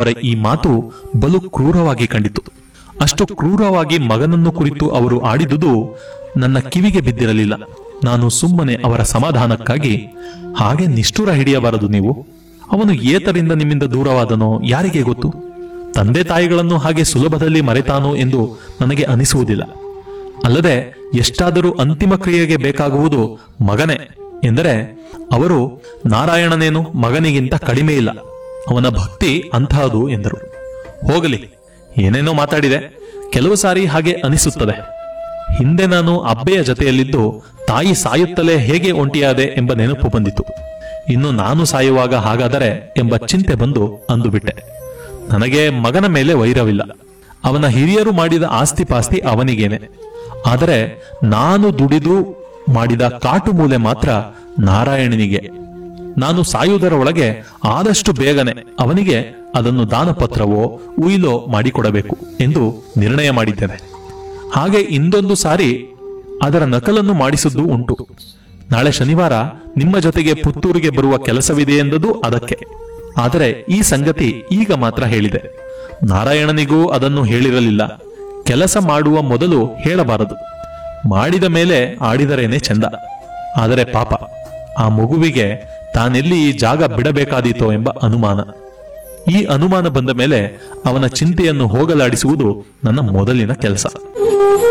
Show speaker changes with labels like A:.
A: ಅವರ ಈ ಮಾತು ಬಲು ಕ್ರೂರವಾಗಿ ಕಂಡಿತು ಅಷ್ಟು ಕ್ರೂರವಾಗಿ ಮಗನನ್ನು ಕುರಿತು ಅವರು ಆಡಿದುದು ನನ್ನ ಕಿವಿಗೆ ಬಿದ್ದಿರಲಿಲ್ಲ ನಾನು ಸುಮ್ಮನೆ ಅವರ ಸಮಾಧಾನಕ್ಕಾಗಿ ಹಾಗೆ ನಿಷ್ಠುರ ಹಿಡಿಯಬಾರದು ನೀವು ಅವನು ಏತರಿಂದ ನಿಮ್ಮಿಂದ ದೂರವಾದನೋ ಯಾರಿಗೆ ಗೊತ್ತು ತಂದೆ ತಾಯಿಗಳನ್ನು ಹಾಗೆ ಸುಲಭದಲ್ಲಿ ಮರೆತಾನೋ ಎಂದು ನನಗೆ ಅನಿಸುವುದಿಲ್ಲ ಅಲ್ಲದೆ ಎಷ್ಟಾದರೂ ಅಂತಿಮ ಕ್ರಿಯೆಗೆ ಬೇಕಾಗುವುದು ಮಗನೇ ಎಂದರೆ ಅವರು ನಾರಾಯಣನೇನು ಮಗನಿಗಿಂತ ಕಡಿಮೆ ಇಲ್ಲ ಅವನ ಭಕ್ತಿ ಅಂತಹದು ಎಂದರು ಹೋಗಲಿ ಏನೇನೋ ಮಾತಾಡಿದೆ ಕೆಲವು ಸಾರಿ ಹಾಗೆ ಅನಿಸುತ್ತದೆ ಹಿಂದೆ ನಾನು ಅಬ್ಬೆಯ ಜತೆಯಲ್ಲಿದ್ದು ತಾಯಿ ಸಾಯುತ್ತಲೇ ಹೇಗೆ ಒಂಟಿಯಾದೆ ಎಂಬ ನೆನಪು ಬಂದಿತು ಇನ್ನು ನಾನು ಸಾಯುವಾಗ ಹಾಗಾದರೆ ಎಂಬ ಚಿಂತೆ ಬಂದು ಅಂದುಬಿಟ್ಟೆ ನನಗೆ ಮಗನ ಮೇಲೆ ವೈರವಿಲ್ಲ ಅವನ ಹಿರಿಯರು ಮಾಡಿದ ಆಸ್ತಿ ಪಾಸ್ತಿ ಅವನಿಗೇನೆ ಆದರೆ ನಾನು ದುಡಿದು ಮಾಡಿದ ಕಾಟು ಮೂಲೆ ಮಾತ್ರ ನಾರಾಯಣನಿಗೆ ನಾನು ಸಾಯುವುದರ ಒಳಗೆ ಆದಷ್ಟು ಬೇಗನೆ ಅವನಿಗೆ ಅದನ್ನು ದಾನಪತ್ರವೋ ಉಯಿಲೋ ಮಾಡಿಕೊಡಬೇಕು ಎಂದು ನಿರ್ಣಯ ಮಾಡಿದ್ದೇನೆ ಹಾಗೆ ಇಂದೊಂದು ಸಾರಿ ಅದರ ನಕಲನ್ನು ಮಾಡಿಸಿದ್ದು ಉಂಟು ನಾಳೆ ಶನಿವಾರ ನಿಮ್ಮ ಜೊತೆಗೆ ಪುತ್ತೂರಿಗೆ ಬರುವ ಕೆಲಸವಿದೆ ಎಂದದು ಅದಕ್ಕೆ ಆದರೆ ಈ ಸಂಗತಿ ಈಗ ಮಾತ್ರ ಹೇಳಿದೆ ನಾರಾಯಣನಿಗೂ ಅದನ್ನು ಹೇಳಿರಲಿಲ್ಲ ಕೆಲಸ ಮಾಡುವ ಮೊದಲು ಹೇಳಬಾರದು ಮಾಡಿದ ಮೇಲೆ ಆಡಿದರೇನೆ ಚಂದ ಆದರೆ ಪಾಪ ಆ ಮಗುವಿಗೆ ತಾನೆಲ್ಲಿ ಈ ಜಾಗ ಬಿಡಬೇಕಾದೀತೋ ಎಂಬ ಅನುಮಾನ ಈ ಅನುಮಾನ ಬಂದ ಮೇಲೆ ಅವನ ಚಿಂತೆಯನ್ನು ಹೋಗಲಾಡಿಸುವುದು ನನ್ನ ಮೊದಲಿನ ಕೆಲಸ